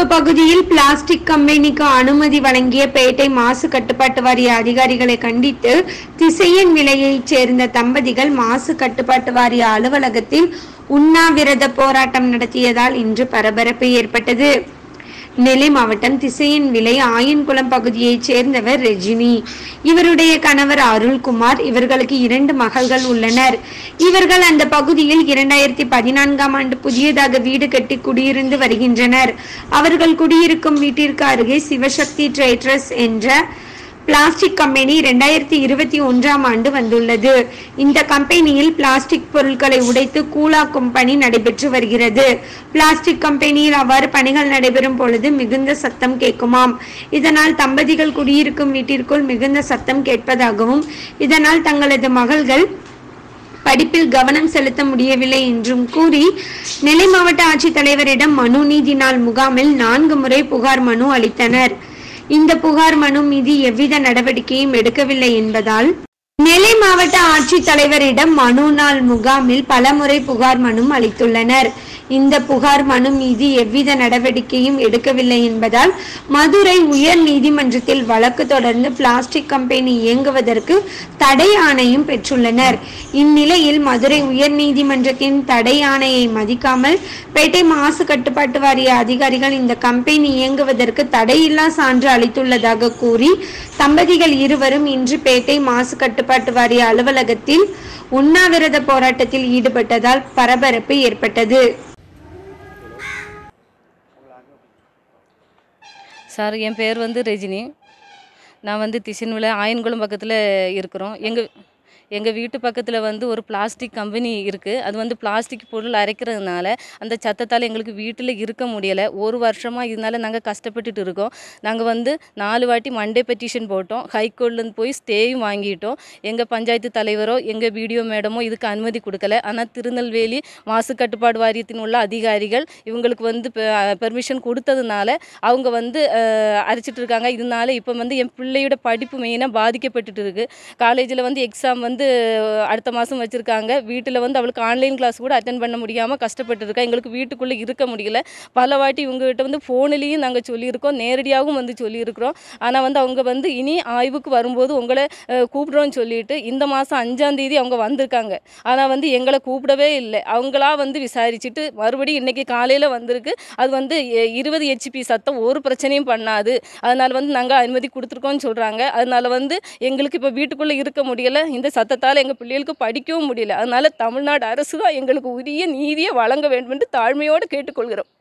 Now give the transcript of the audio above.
குடியிருப்பு பகுதியில் பிளாஸ்டிக் கம்பெனிக்கு அனுமதி வழங்கிய பேட்டை மாசு கட்டுப்பாட்டு வாரிய அதிகாரிகளை கண்டித்து திசையன் விலையைச் சேர்ந்த தம்பதிகள் மாசு கட்டுப்பாட்டு வாரிய அலுவலகத்தில் உண்ணாவிரத போராட்டம் நடத்தியதால் இன்று பரபரப்பு ஏற்பட்டது நெல்லை மாவட்டம் திசையன் விலை ஆயன்குளம் பகுதியைச் சேர்ந்தவர் ரெஜினி இவருடைய கணவர் அருள்குமார் இவர்களுக்கு இரண்டு மகள்கள் உள்ளனர் இவர்கள் அந்த பகுதியில் இரண்டாயிரத்தி பதினான்காம் ஆண்டு புதியதாக வீடு கட்டி குடியிருந்து வருகின்றனர் அவர்கள் குடியிருக்கும் வீட்டிற்கு அருகே சிவசக்தி ட்ரேடர்ஸ் என்ற பிளாஸ்டிக் கம்பெனி இரண்டாயிரத்தி இருபத்தி ஒன்றாம் ஆண்டு வந்துள்ளது இந்த கம்பெனியில் பிளாஸ்டிக் பொருட்களை உடைத்து கூலாக்கும் பணி நடைபெற்று வருகிறது பிளாஸ்டிக் கம்பெனியில் அவ்வாறு பணிகள் நடைபெறும் பொழுது மிகுந்த சத்தம் கேட்குமாம் இதனால் தம்பதிகள் குடியிருக்கும் வீட்டிற்குள் மிகுந்த சத்தம் கேட்பதாகவும் இதனால் தங்களது மகள்கள் படிப்பில் கவனம் செலுத்த முடியவில்லை என்றும் கூறி நெல்லை மாவட்ட ஆட்சித்தலைவரிடம் மனு நீதி நாள் முகாமில் நான்கு முறை புகார் மனு அளித்தனர் இந்த புகார் மனு மீது எவ்வித நடவடிக்கையும் எடுக்கவில்லை என்பதால் நெல்லை மாவட்ட ஆட்சித்தலைவரிடம் மனு நாள் முகாமில் பலமுறை புகார் மனு அளித்துள்ளனர் இந்த புகார் மனு மீது எவ்வித நடவடிக்கையும் எடுக்கவில்லை என்பதால் மதுரை உயர் நீதிமன்றத்தில் வழக்கு தொடர்ந்து பிளாஸ்டிக் கம்பெனி இயங்குவதற்கு தடை ஆணையும் பெற்றுள்ளனர் இந்நிலையில் மதுரை உயர் நீதிமன்றத்தின் தடை ஆணையை மதிக்காமல் பேட்டை மாசு கட்டுப்பாட்டு வாரிய அதிகாரிகள் இந்த கம்பெனி இயங்குவதற்கு தடையில்லா சான்று அளித்துள்ளதாக கூறி தம்பதிகள் இருவரும் இன்று பேட்டை மாசு கட்டுப்பாட்டு வாரிய அலுவலகத்தில் உண்ணாவிரத போராட்டத்தில் ஈடுபட்டதால் பரபரப்பு ஏற்பட்டது சார் என் பேர் வந்து ரெஜினி நான் வந்து திசின்வில் ஆயன்குளம் பக்கத்தில் இருக்கிறோம் எங்கள் எங்கள் வீட்டு பக்கத்தில் வந்து ஒரு பிளாஸ்டிக் கம்பெனி இருக்குது அது வந்து பிளாஸ்டிக் பொருள் அரைக்கிறதுனால அந்த சத்தத்தால் எங்களுக்கு வீட்டில் இருக்க முடியலை ஒரு வருஷமாக இதனால நாங்கள் கஷ்டப்பட்டுட்டு இருக்கோம் நாங்கள் வந்து நாலு வாட்டி மண்டே பெட்டிஷன் போட்டோம் ஹைகோர்ட்லேருந்து போய் ஸ்டேயும் வாங்கிட்டோம் எங்கள் பஞ்சாயத்து தலைவரோ எங்கள் பிடிஓ மேடமோ இதுக்கு அனுமதி கொடுக்கல ஆனால் திருநெல்வேலி மாசு கட்டுப்பாடு வாரியத்தின் உள்ள அதிகாரிகள் இவங்களுக்கு வந்து பெர்மிஷன் கொடுத்ததுனால அவங்க வந்து அஹ், அரைச்சிட்டு இருக்காங்க இதனால இப்போ வந்து என் பிள்ளையோட படிப்பு மெயினாக பாதிக்கப்பட்டுட்டு இருக்கு காலேஜில் வந்து எக்ஸாம் வந்து அடுத்த மாதம் வச்சுருக்காங்க வீட்டில் வந்து அவளுக்கு ஆன்லைன் கிளாஸ் கூட அட்டன் பண்ண முடியாமல் கஷ்டப்பட்டு இருக்கா எங்களுக்கு வீட்டுக்குள்ளே இருக்க முடியல பல வாட்டி இவங்ககிட்ட வந்து ஃபோன்லேயும் நாங்கள் சொல்லியிருக்கோம் நேரடியாகவும் வந்து சொல்லியிருக்கிறோம் ஆனால் வந்து அவங்க வந்து இனி ஆய்வுக்கு வரும்போது உங்களை அஹ், கூப்பிடுறோம்னு சொல்லிட்டு இந்த மாதம் அஞ்சாம் தேதி அவங்க வந்திருக்காங்க ஆனால் வந்து எங்களை கூப்பிடவே இல்லை அவங்களா வந்து விசாரிச்சுட்டு மறுபடியும் இன்னைக்கு காலையில் வந்திருக்கு அது வந்து எ- இருபது ஹெச்பி சத்தம் ஒரு பிரச்சனையும் பண்ணாது அதனால் வந்து நாங்கள் அனுமதி கொடுத்துருக்கோம்னு சொல்கிறாங்க அதனால் வந்து எங்களுக்கு இப்போ வீட்டுக்குள்ளே இருக்க முடியலை இந்த சத்தத்தால் எங்கள் பிள்ளைகளுக்கு படிக்கவும் முடியல அதனால் தமிழ்நாடு அரசு தான் எங்களுக்கு உரிய நீதியை வழங்க வேண்டும் என்று தாழ்மையோடு கேட்டுக்கொள்கிறோம்